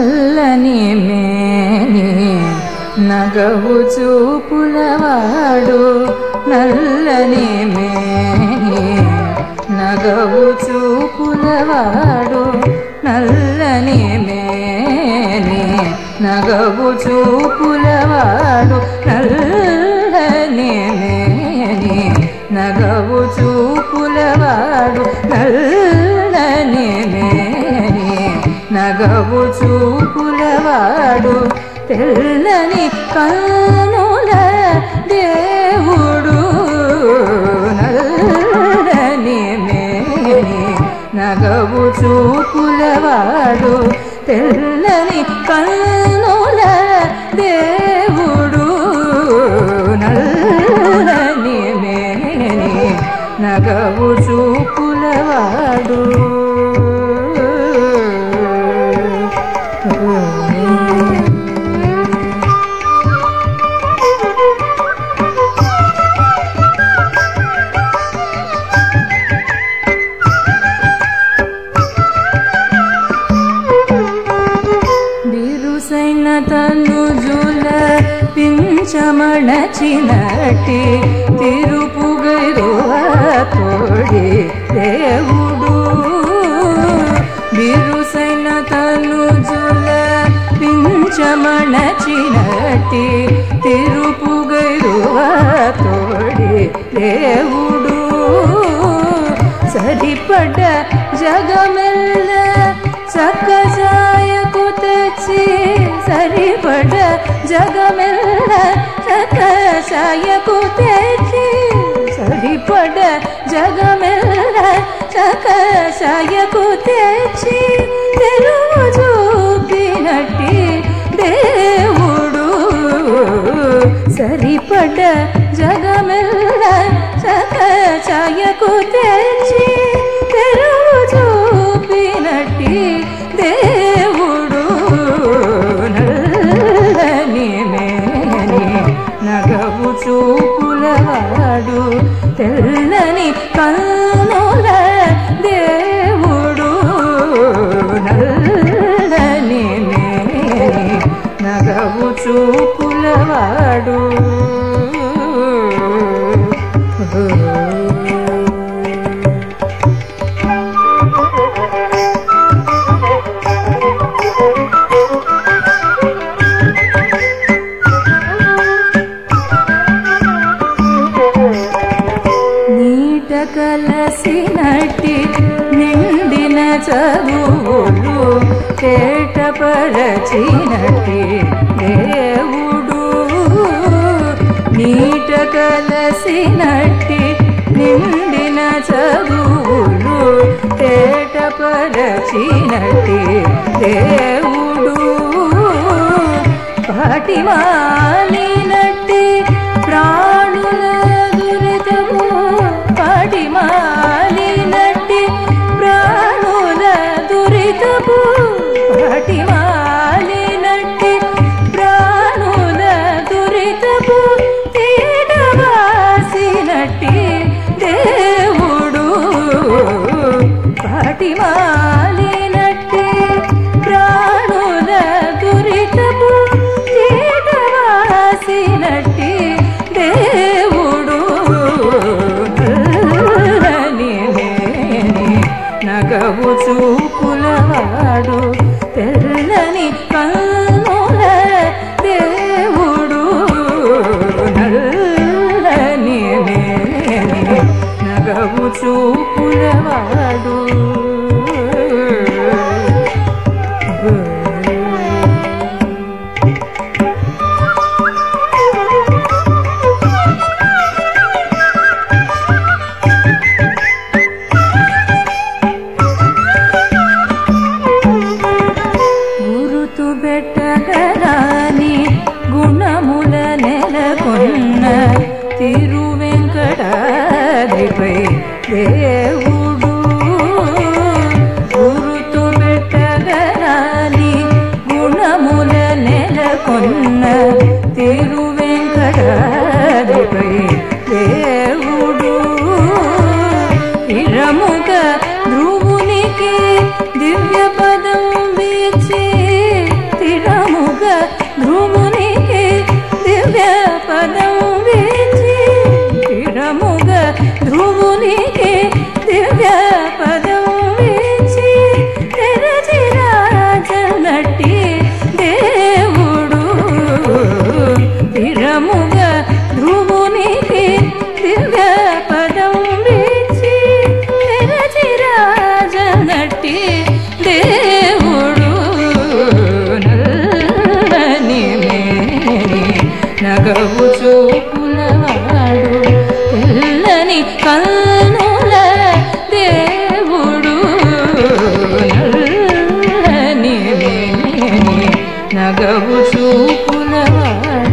నల్లని మేని నగవు చూపులవాడు నల్లని మేని నగవు చూపులవాడు నల్లని మేని నగవు చూపులవాడు నల్లని మేని నగవు చూపులవాడు నల్లని మేని నగవు చూపులవాడు తెల్లని కన్నుల దేవుడు నల్లని మేని నగవు చూపులవాడు తెల్లని కన్నుల దేవుడు నల్లని మేని నగవు చూపులవాడు బిరుసైన తనుజుల పించమణచినటి తిరుపుగైరువ తోడి దేవుడు బిరుసైన తనుజుల పించమణచినటి తిరుపుగైరువ తోడి దేవుడు సరిపడ్డ జగమెల్ల సక్కజాయకు తెచ్చి సరిపడ జగమెల్ల సకసాయకు తెచ్చి సరిపడ జగమెల్ల సకసాయకు తెచ్చి తెలుగు చూపినట్టి దేవుడు సరిపడ జగమెల్ల సకసాయకు తెచ్చి తెలుగు చూపినట్టి దేవుడు నల్లని మేని నగవు చూపులవాడు తెల్లని కన్నుల దేవుడు నల్లని మేని నగవు చూపులవాడు నీట కలసినట్టి నిండిన చదువులు కేటపరచినట్టి దేవుడు నీట కలసినట్టి నిండిన చదువులు కేటపరచినట్టి దేవుడు పాటిమాలినట్టి ప్రాణుల దురితము పాటిమాలినట్టి ప్రాణుల దురితము పాటిమాలినట్టి ప్రాణుల దురితము తీడవాసినట్టి దేవుడు పాటిమాలినట్టి ప్రాణుల దురితము తీడవాసినట్టి దేవుడు నల్లని మేని నగవు చూపులవాడు తెల్లని కన్నుల దేవుడు నల్లని మేని నగవు చూపులవాడు గురుతు బెట్టగరాని గుణముల నెలకొన్న తిరువెంకటాద్రిపై దేవుడు గురుతు బెట్టగరాని గుణముల నెలకొన్న తిరువెంకటాద్రిపై దేవుడు ఇరముగ ధ్రువునికి దివ్య పదం వీచి కన్నుల దేవుడు నల్లని మేని నగవు చూపులవాడు